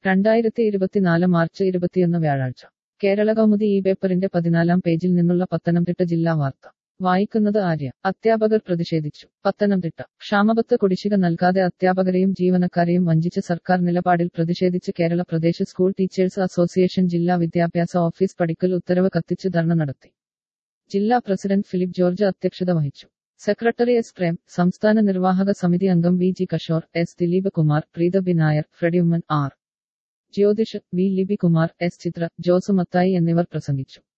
രണ്ടായിരത്തി ഇരുപത്തിനാല് മാർച്ച് ഇരുപത്തിയൊന്ന് വ്യാഴാഴ്ച കേരള കൗമുദി ഈ പേപ്പറിന്റെ പതിനാലാം പേജിൽ നിന്നുള്ള പത്തനംതിട്ട ജില്ലാ വാർത്ത വായിക്കുന്നത് ആര്യ അധ്യാപകർ പ്രതിഷേധിച്ചു പത്തനംതിട്ട ക്ഷാമബത്ത് കുടിശ്ശിക നൽകാതെ അധ്യാപകരെയും ജീവനക്കാരെയും വഞ്ചിച്ച സർക്കാർ നിലപാടിൽ പ്രതിഷേധിച്ച് Kerala Pradesh school teachers association ജില്ലാ വിദ്യാഭ്യാസ ഓഫീസ് പടിക്കൽ ഉത്തരവ് കത്തിച്ച് ധർണ നടത്തി ജില്ലാ പ്രസിഡന്റ് ഫിലിപ്പ് ജോർജ് അധ്യക്ഷത വഹിച്ചു സെക്രട്ടറി എസ് പ്രേം സംസ്ഥാന നിർവാഹക സമിതി അംഗം V G Kishore S Dileep Kumar Preetha B Nair ഫ്രെഡ്യുമൻ R Jyothish V Libi Kumar S Chitra Jose Mathai എന്നിവർ പ്രസംഗിച്ചു